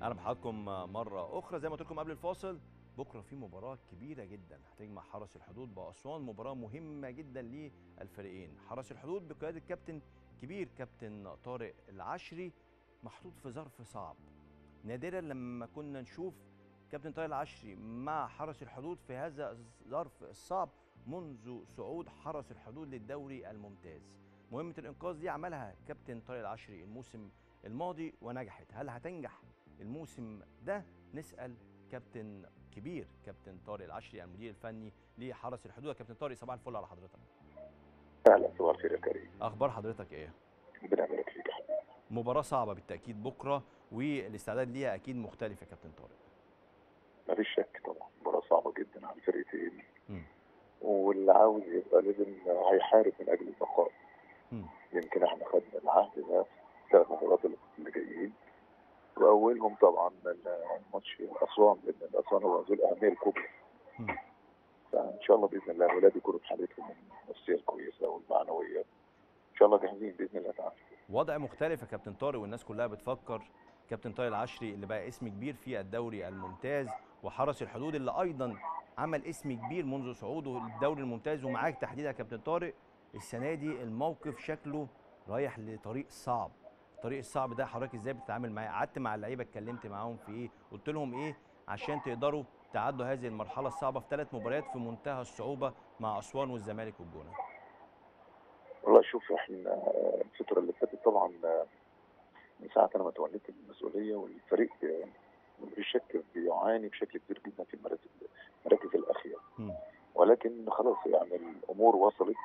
اهلا بحضراتكم مره اخرى زي ما قلت لكم قبل الفاصل بكره في مباراه كبيره جدا هتجمع حرس الحدود باسوان مباراه مهمه جدا للفريقين حرس الحدود بقياده كابتن كبير كابتن طارق العشري محطوط في ظرف صعب نادرا لما كنا نشوف كابتن طارق العشري مع حرس الحدود في هذا الظرف الصعب منذ صعود حرس الحدود للدوري الممتاز مهمه الانقاذ دي عملها كابتن طارق العشري الموسم الماضي ونجحت هل هتنجح الموسم ده نسال كابتن كبير كابتن طارق العشري المدير الفني لحرس الحدود كابتن طارق صباح الفل على حضرتك اهلا صباح الخير يا كريم اخبار حضرتك ايه ربنا يبارك فيك يا حبيبي مباراه صعبه بالتاكيد بكره والاستعداد ليها اكيد مختلف يا كابتن طارق مفيش شك طبعا مباراه صعبه جدا على الفرقتين مم. واللي عاوز يبقى لازم هيحارب من اجل البقاء مم. يمكن احنا خدنا العهد ده في الثلاث مباريات اللي جايين واولهم طبعا ماتش اسوان لان اسوان هو ذو الاهميه الكبرى مم. فان شاء الله باذن الله الاولاد يكونوا في حالتهم النفسيه الكويسه والمعنويه ان شاء الله جاهزين باذن الله تعالى وضع مختلف يا كابتن طارق والناس كلها بتفكر كابتن طارق العشري اللي بقى اسم كبير في الدوري الممتاز وحرس الحدود اللي ايضا عمل اسم كبير منذ صعوده للدوري الممتاز ومعاك تحديدا يا كابتن طارق السنه دي الموقف شكله رايح لطريق صعب الطريق الصعب ده حضرتك ازاي بتتعامل معاه قعدت مع اللعيبه اتكلمت معاهم في ايه قلت لهم ايه عشان تقدروا تعدوا هذه المرحله الصعبه في ثلاث مباريات في منتهى الصعوبه مع اسوان والزمالك والجونه والله شوف احنا الفتره اللي فاتت طبعا من ساعه انا ما توليت المسؤوليه والفريق مفيش شك بيعاني بشكل كبير جدا في المراكز المراكز الاخيره مم. ولكن خلاص يعني الامور وصلت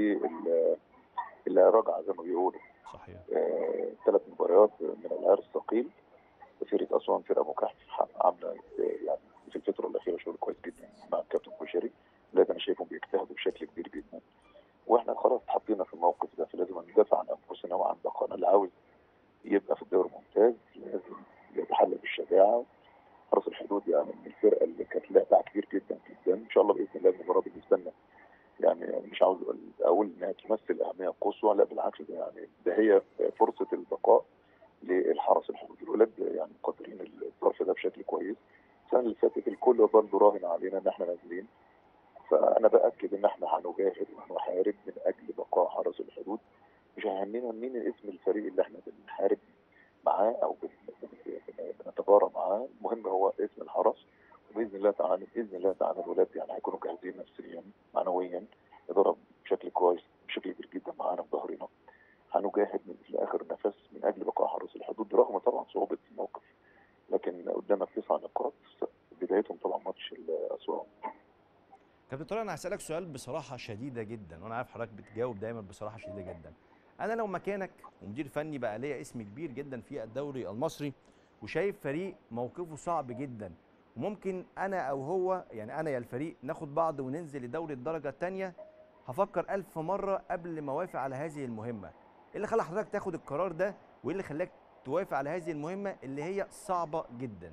لل الى رجعه زي ما بيقولوا صحيح آه، ثلاث مباريات من العيار الثقيل فرقه اسوان فرقه مكافحه عامله آه، يعني في الفتره الاخيره شغل كويس جدا مع الكابتن كوشري لازم انا شايفهم بيجتهدوا بشكل كبير جدا واحنا خلاص اتحطينا في الموقف ده فلازم ندافع عن انفسنا وعن بقائنا اللي عاوز يبقى في الدوري الممتاز لازم يتحلى بالشجاعه حرس الحدود يعني من الفرقه اللي كانت لها باع كبير جدا جدا ان شاء الله باذن الله المباراه بالنسبه لنا يعني مش عاوز أقول- اقول انها تمثل اهميه قصوى لا بالعكس ده يعني ده هي فرصه البقاء للحرس الحدود الولاد يعني مقدرين الظرف ده بشكل كويس السنه اللي فاتت الكل برضه راهن علينا ان احنا نازلين فانا باكد ان احنا هنجاهد وهنحارب من اجل بقاء حرس الحدود مش هيهمنا مين اسم الفريق اللي احنا بنحارب معاه او بن- بن- بن- بنتبارى معاه المهم هو اسم الحرس وباذن الله تعالى باذن الله تعالى الولاد يعني هيكونوا جاهزين نفسيا معنويا اداره بشكل كويس بشكل كبير جدا معانا في ظهرنا هنجاهد من لاخر نفس من اجل بقاء حرس الحدود رغم طبعا صعوبه الموقف لكن قدامك تسع نقاط بدايتهم طبعا ماتش اسوان كابتن طارق انا هسالك سؤال بصراحه شديده جدا وانا عارف حضرتك بتجاوب دايما بصراحه شديده جدا انا لو مكانك ومدير فني بقى ليا اسم كبير جدا في الدوري المصري وشايف فريق موقفه صعب جدا وممكن انا او هو يعني انا يا الفريق ناخد بعض وننزل لدوري الدرجه الثانيه هفكر ألف مره قبل ما اوافق على هذه المهمه ايه اللي خلى حضرتك تاخد القرار ده وايه اللي خلاك توافق على هذه المهمه اللي هي صعبه جدا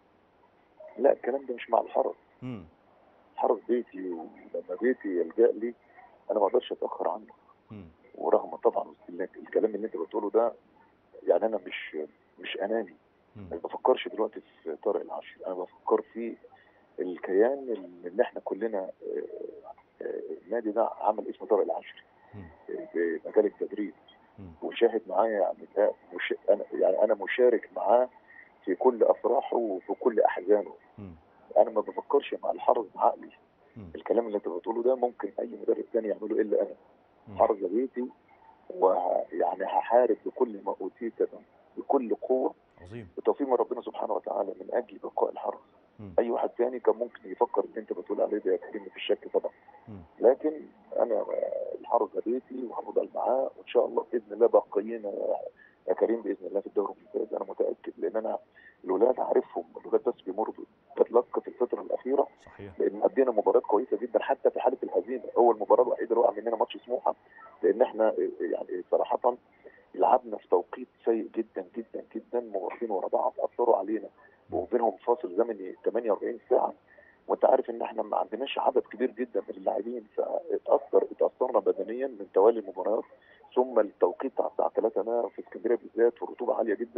لا الكلام ده مش مع الحرس امم الحرس بيتي ولما بيتي يلجا لي انا ما اقدرش اتاخر عنه امم ورغم طبعا الكلام اللي انت بتقوله ده يعني انا مش مش اناني ما بفكرش دلوقتي في طارق العشري انا بفكر في الكيان اللي احنا كلنا آه، آه، النادي ده عمل اسمه طارق العشري مم. آه، بمجال التدريب مم. وشاهد معايا يعني ده مش انا يعني انا مشارك معاه في كل افراحه وفي كل احزانه مم. انا ما بفكرش مع الحرس بعقلي مم. الكلام اللي انت بتقوله ده ممكن اي مدرب تاني يعمله الا انا مم. حرس بيتي ويعني هحارب بكل ما اوتيت بكل قوه عظيم بتوفيق من ربنا سبحانه وتعالى من اجل بقاء الحرس مم. اي واحد تاني كان ممكن يفكر اللي انت بتقول عليه ده يكون في الشك طبعا مم. لكن انا الحرس ده بيتي وهفضل معاه وان شاء الله باذن الله باقيين يا كريم باذن الله في الدوري الممتاز انا متاكد لان انا الولاد عارفهم الولاد بس بيمروا بتلقى في الفتره الاخيره صحيح لان ادينا مباريات كويسه جدا حتى في حاله الهزيمه هو المباراه الوحيده اللي وقع مننا ماتش سموحه لان احنا يعني صراحه لعبنا في توقيت سيء جدا جدا جدا مباراتين ورا بعض اثروا علينا وبينهم فاصل زمني 48 ساعه وانت عارف ان احنا ما عندناش عدد كبير جدا من اللاعبين فاتاثر اتاثرنا بدنيا من توالي المباريات ثم التوقيت بتاع الساعه 3 ده في اسكندريه بالذات والرطوبه عاليه جدا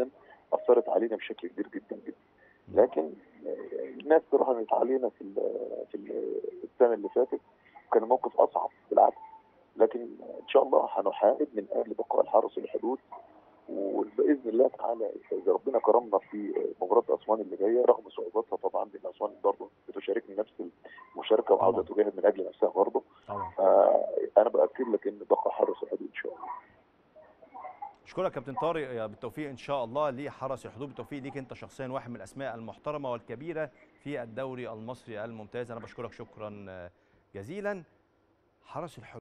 اثرت علينا بشكل كبير جدا جدا لكن آه، الناس راهنت علينا في ال- في ال- السنه اللي فاتت كان الموقف اصعب بالعكس لكن ان شاء الله هنحارب من اجل بقاء الحرس الحدود وباذن الله تعالى اذا ربنا كرمنا في مباراه اسوان اللي جايه رغم صعوباتها طبعا لان اسوان برضه بتشاركني نفس المشاركه وعاوزه طبعاً. تجاهد من اجل نفسها برضه طبعا فانا باكد لك ان بقى حرس الحدود ان شاء الله اشكرك كابتن طارق يا بالتوفيق ان شاء الله لحرس الحدود بالتوفيق ليك انت شخصيا واحد من الاسماء المحترمه والكبيره في الدوري المصري الممتاز انا بشكرك شكرا جزيلا حرس الحدود